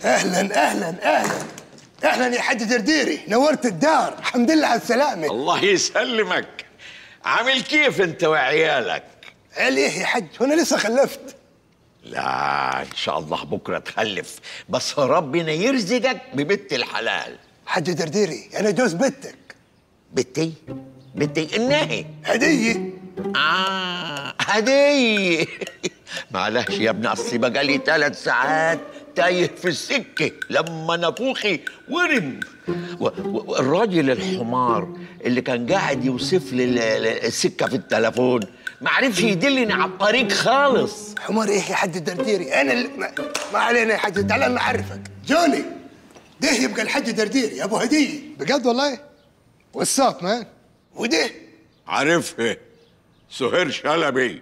اهلا اهلا اهلا اهلا يا حاج درديري نورت الدار الحمد لله على السلامه الله يسلمك عامل كيف انت وعيالك عليه يا حج وانا لسه خلفت لا ان شاء الله بكره تخلف بس ربنا يرزقك ببنت الحلال حج درديري انا جوز بنتك بنتي بنتي النهي هديه آه هدية معلش يا ابن أصلي بقالي ثلاث ساعات تايه في السكة لما نفوخي ورم و- و- والراجل الحمار اللي كان قاعد يوصف لي ال- ال- السكة في التلفون ما عرفش يدلني على الطريق خالص حمار ايه يا حج درديري انا اللي ما, ما علينا يا حج تعال انا اعرفك جوني ده يبقى الحج درديري ابو هديه بجد والله واتساب مان وده عارفها سهير شلبي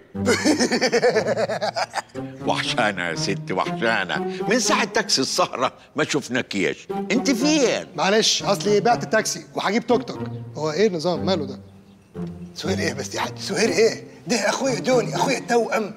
وحشانة يا ستي وحشانة من ساعة تاكسي السهرة ما شفناكيش انت فين؟ معلش اصلي بعت التاكسي وهجيب توك توك هو ايه النظام ماله ده سهير ايه بس يا حج سهير ايه ده اخويا جوني اخويا التوأم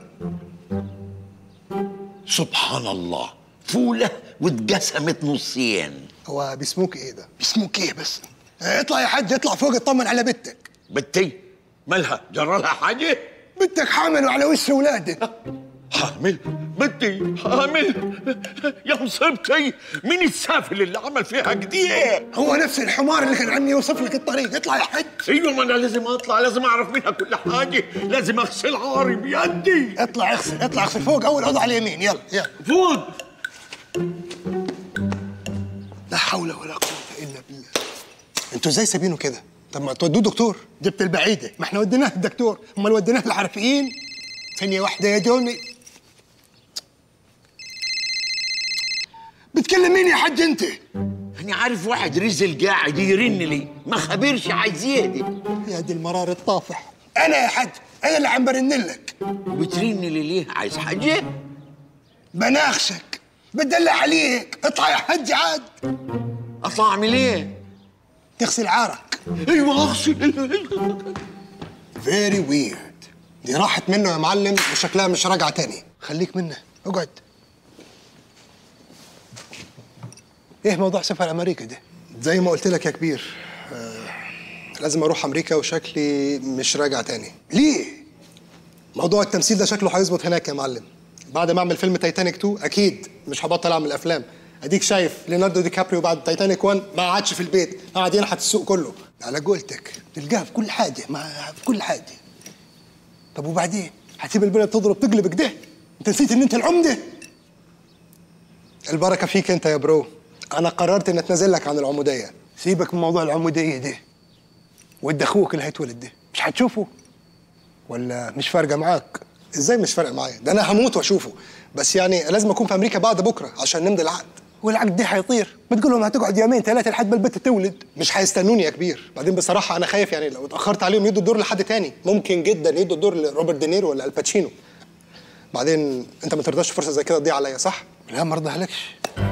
سبحان الله فولة واتقسمت نصين هو بيسموك ايه ده اسمك ايه بس اه، اطلع يا حج اطلع فوق اطمن على بنتك بنتي مالها جرى لها حاجة؟ بنتك حامل وعلى وش ولادك حامل بنتي حامل يا مصيبتي مين السافل اللي عمل فيها كده؟ هو نفس الحمار اللي كان عمي يوصف لك الطريق اطلع يا حج ايوه ما انا لازم اطلع لازم اعرف منها كل حاجة لازم اغسل عاري بيدي اطلع اغسل اطلع اغسل فوق اول اوضه على اليمين يلا يلا فوت لا حول ولا قوه الا بالله انتوا ازاي سابينه كده طب ما تودوه دكتور جبت البعيده ما احنا وديناه الدكتور امال وديناه الحرفيين ثانيه واحده يا جوني بتكلم مين يا حج انت انا عارف واحد رزل قاعد يرن لي ما خبرش عايز يهدي يا دي المرار الطافح انا يا حج انا اللي عم برن لك وبترن لي ليه عايز حاجة؟ بناخشك بدلع عليك اطلع يا حج عاد اطلع اعمل ايه؟ تغسل عارك ايوه اغسل فيري ويرد دي راحت منه يا معلم وشكلها مش راجعه تاني خليك منه اقعد ايه موضوع سفر امريكا ده زي ما قلت لك يا كبير آه لازم اروح امريكا وشكلي مش راجع تاني ليه موضوع التمثيل ده شكله هيظبط هناك يا معلم بعد ما اعمل فيلم تايتانيك 2 اكيد مش هبطل اعمل افلام اديك شايف ليوناردو دي كابريو بعد تايتانيك 1 ما قعدش في البيت قعد ينحت السوق كله على قولتك تلقاها في كل حاجه ما في كل حاجه طب وبعدين هتسيب البلد تضرب تقلب كده انت نسيت ان انت العمده البركه فيك انت يا برو انا قررت ان اتنازل لك عن العموديه سيبك من موضوع العموديه ده ود اخوك اللي هيتولد ده مش هتشوفه ولا مش فارقه معاك ازاي مش فارقه معايا ده انا هموت واشوفه بس يعني لازم اكون في امريكا بعد بكره عشان نمضي العقد والعقد ده هيطير ما تقول لهم هتقعد يومين ثلاثه لحد ما البنت تولد مش هيستنوني يا كبير بعدين بصراحه انا خايف يعني لو اتاخرت عليهم يدوا الدور لحد تاني ممكن جدا يدوا الدور لروبرت دينيرو ولا الباتشينو بعدين انت ما ترضاش فرصه زي كده تضيع عليا صح لا ما ارضاهالكش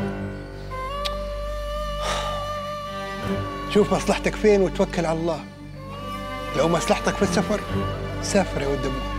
شوف مصلحتك فين وتوكل على الله لو مصلحتك في السفر سافر يا ود ابوي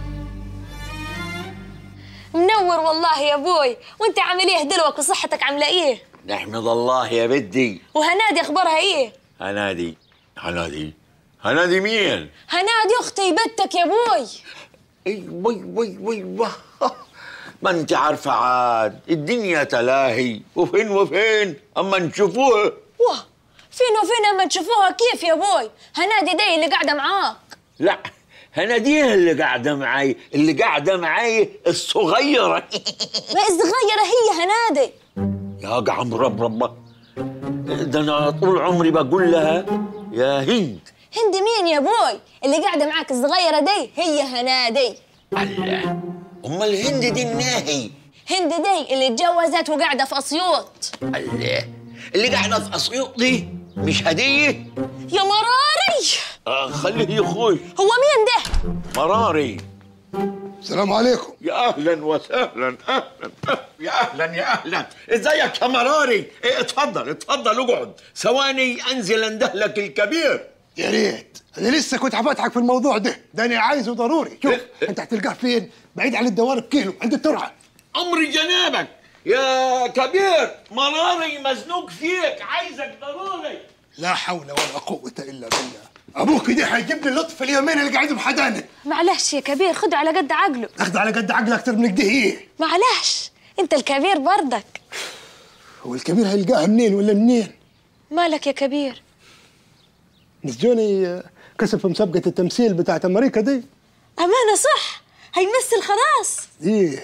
منور والله يا ابوي وانت عامل ايه دلوك وصحتك عامله ايه نحمد الله يا بدي وهنادي اخبارها ايه هنادي هنادي هنادي مين؟ هنادي اختي بنتك يا ابوي اي وي وي وي وي ما انت عارفه عاد الدنيا تلاهي وفين وفين اما نشوفوها واه فين وفين اما تشوفوها كيف يا ابوي هنادي دي اللي قاعده معاك لا هناديها اللي قاعده معاي اللي قاعده معاي الصغيره ما الصغيره هي هنادي يا قعم رب ربك ده انا طول عمري بقول لها يا هند هند مين يا ابوي اللي قاعده معاك الصغيره دي هي هنادي الله امال هند دي الناهي هند دي اللي اتجوزت وقاعده في اسيوط الله اللي قاعده في اسيوط دي مش هديه يا مراري آه خليه يخش هو مين ده مراري السلام عليكم يا اهلا وسهلا اهلا يا اهلا يا اهلا ازيك يا مراري إيه اتفضل اتفضل اقعد ثواني انزل اندهلك الكبير يا ريت انا لسه كنت هفتحك في الموضوع ده ده انا عايزه ضروري شوف إيه؟ انت هتلقاه فين بعيد عن الدوار بكيلو عند الترعه امر جنابك يا كبير مراري مزنوق فيك عايزك ضروري لا حول ولا قوة إلا بالله أبوك دي حيجيب لي لطف اليومين اللي قاعد بحدانه معلش يا كبير خده على قد عقله أخذ على قد عقل أكتر من كده إيه معلش انت الكبير برضك هو الكبير هيلقاها منين ولا منين مالك يا كبير مش جوني آه، كسب في مسابقة التمثيل بتاعت أمريكا دي امانه صح هيمثل خلاص إيه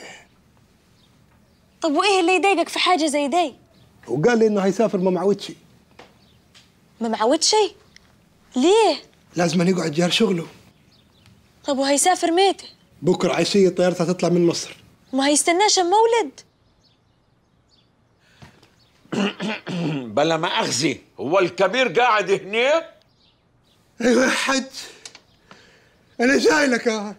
طب وايه اللي يضايقك في حاجه زي دي وقال لي إنه هيسافر ما معودش ما معود شيء ليه لازم يقعد جار شغله طب وهيسافر ميته بكرة عشية طيارته هتطلع من مصر ما هيستناش اما ولد بلا ما اخزي هو الكبير قاعد هناك أيوة يا حج أنا جاي لك يا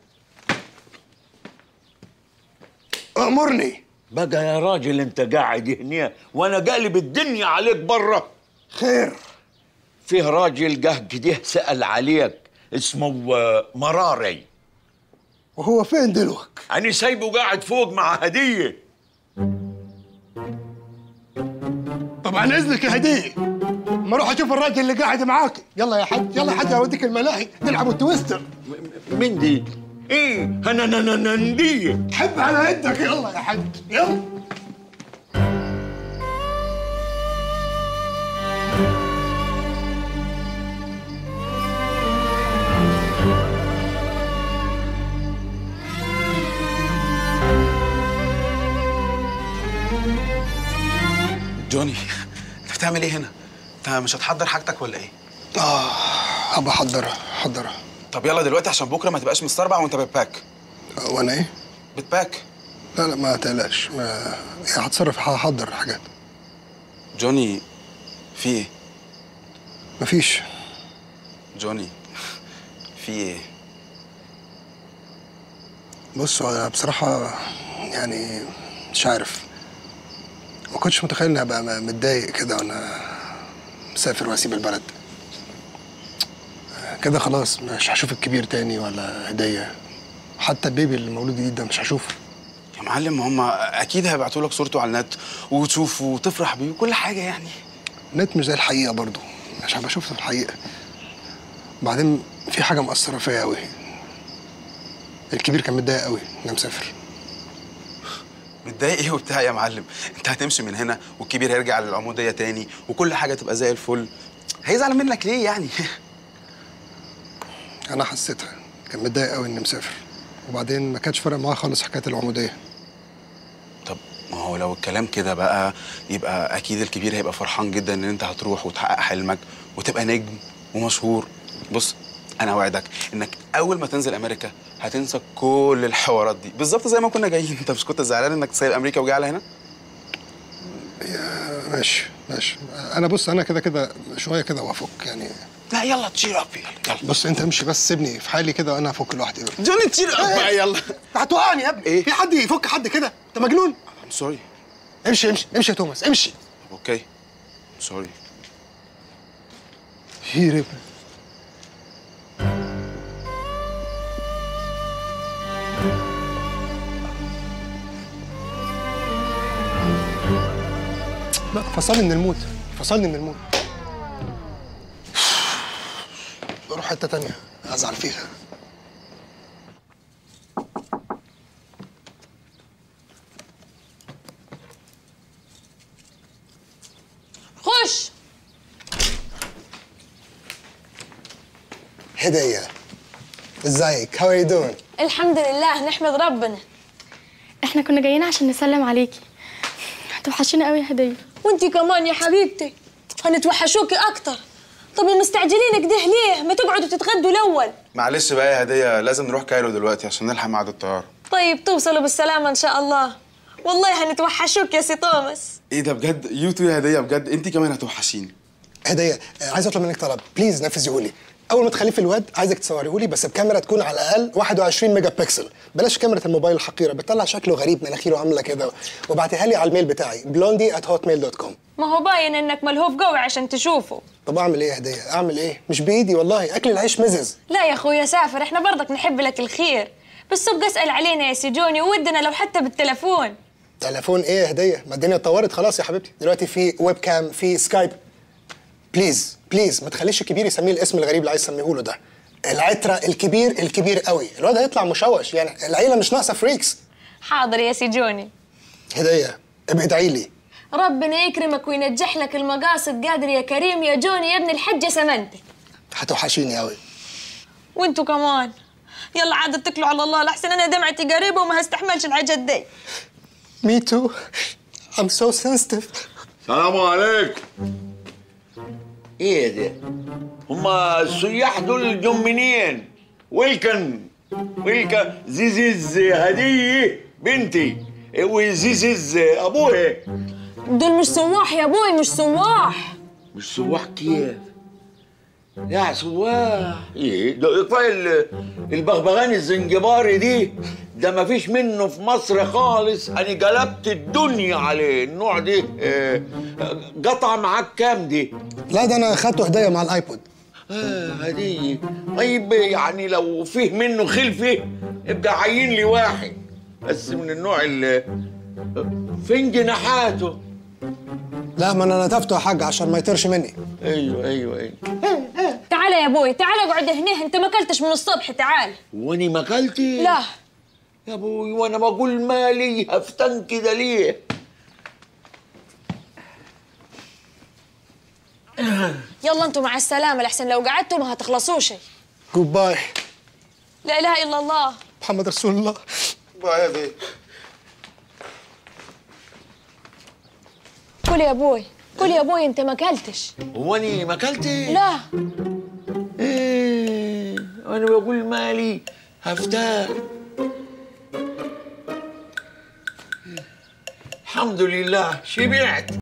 أمرني بقى يا راجل انت قاعد هنا وانا قالب الدنيا عليك برا خير فيه راجل قه كده سأل عليك اسمه آه، مراري وهو فين دلوك؟ أنا سايبه قاعد فوق مع هدية طبعا إذنك يا هدية ما أروح أشوف الراجل اللي قاعد معاك يلا يا حج يلا يا حج أوديك الملاهي نلعب التويستر من دي؟ ايه انا انا انا دي حب على يدك يلا يا حج يلا جوني انت بتعمل ايه هنا؟ انت مش هتحضر حاجتك ولا ايه؟ آه أبى أحضرها حضرها طب يلا دلوقتي عشان بكره ما تبقاش مستربع وانت بتباك وأنا إيه؟ بتباك لا لا ما تقلقش ما يعني هتصرف هحضر الحاجات جوني في ايه؟ مفيش جوني في ايه؟ بص هو أنا بصراحة يعني مش عارف ما كنتش متخيل اني هبقى م- متضايق كده وانا مسافر واسيب البلد كده خلاص مش هشوف الكبير تاني ولا هدية حتى البيبي اللي مولود جديد ده مش هشوفه يا معلم هم اكيد هيبعتوا لك صورته على النت وتشوفه وتفرح بيه وكل حاجه يعني نت مش زي الحقيقة برضو مش هبقى شفته في الحقيقة بعدين في حاجة مأثرة فيا قوي الكبير كان متضايق قوي اني مسافر متضايق ايه وبتاع يا معلم انت هتمشي من هنا والكبير هيرجع للعموديه تاني وكل حاجه تبقى زي الفل هيزعل منك ليه يعني انا حسيتها كان متضايق قوي اني مسافر وبعدين ما كانش فارق معاه خالص حكايه العموديه طب ما هو لو الكلام كده بقى يبقى اكيد الكبير هيبقى فرحان جدا ان انت هتروح وتحقق حلمك وتبقى نجم ومشهور بص انا اوعدك انك اول ما تنزل امريكا هتنسى كل الحوارات دي بالظبط زي ما كنا جايين انت مش كنت زعلان انك سايب امريكا وجاي على هنا ماشي ماشي انا بص انا كده كده شويه كده وافك يعني لا يلا تشير اب يلا يلا بص انت امشي بس سيبني في حالي كده وانا هفك لوحدي جوني تشير اب بقى يلا هتوقعني يا ابني إيه؟ في حد يفك حد كده انت مجنون ام سوري امشي امشي امشي يا توماس امشي اوكي سوري هيرب لا فصلني من المود فصلني من المود اروح حته تانية ازعل فيها خش هديه ازيك هاو ار يو دوينج الحمد لله نحمد ربنا احنا كنا جايين عشان نسلم عليكي هتوحشينا قوي يا هديه وانتي كمان يا حبيبتي هنتوحشوكي اكتر طب ومستعجلين كده ليه ما تقعدوا تتغدوا الاول معلش بقى يا هديه لازم نروح كايرو دلوقتي عشان نلحق ميعاد الطياره طيب توصلوا بالسلامه ان شاء الله والله هنتوحشوك يا سي توماس ايه ده بجد يوتو يا هديه بجد انت كمان هتوحشيني هديه آه، عايز اطلب منك طلب بليز نفذيه لي اول ما تخليه في الواد عايزك تصوريه لي بس بكاميرا تكون على الاقل 21 ميجا بكسل بلاش كاميرا الموبايل الحقيره بتطلع شكله غريب مناخيره عامله كده وابعتيها لي على الميل بتاعي بلوندي at hotmail دوت كوم ما هو باين انك ملهوف قوي عشان تشوفه طب اعمل ايه يا هديه اعمل ايه مش بايدي والله اكل العيش مزز لا يا اخويا سافر احنا برضك نحب لك الخير بس ابقى اسال علينا يا سي جوني وودنا لو حتى بالتلفون تليفون ايه هديه ما الدنيا اتطورت خلاص يا حبيبتي دلوقتي في ويب كام في سكايب بليز بليز ما تخليش الكبير يسميه الاسم الغريب اللي عايز تسميه له ده العترة الكبير الكبير قوي الواد هيطلع مشوش يعني العيله مش ناقصه فريكس حاضر يا سيجوني هديه ابقى ادعي لي ربنا يكرمك وينجح لك المقاصد قادر يا كريم يا جوني يا ابن الحجة سمنتك هتوحشيني قوي وانتوا كمان يلا عاد اتكلوا على الله لحسن انا دمعتي قريبه وما هستحملش الحاجات دي مي تو I'm so sensitive السلام عليكم ايه ده هما السياح دول جم منين ويلكن ويلكن زيزيز هديه بنتي وزيزيز ابوها دول مش سواح يا ابوي مش سواح مش سواح كيف يا سواح ايه ده اطلع ال- البغبغان الزنجباري دي ده ما فيش منه في مصر خالص انا قلبت الدنيا عليه النوع دي آه، قطع معاك كام دي لا ده انا خدته هديه مع الايبود آه هدية طيب يعني لو فيه منه خلفة ابقى عين لي واحد بس من النوع اللي فين جناحاته لا ما انا نتفته يا حاج عشان ما يطيرش مني ايوه ايوه ايوه تعال يا ابوي تعال اقعد هنا انت ما اكلتش من الصبح تعال واني ما اكلتي لا يا ابوي وانا بقول مالي هفتن كده ليه يلا انتوا مع السلامه لحسن لو قعدتوا ما هتخلصوش جود باي لا اله الا الله محمد رسول الله باي يا بيه كل يا ابوي كل يا ابوي انت ما اكلتش واني ما اكلتي لا ايه وانا بقول مالي هفتان الحمد لله شبعت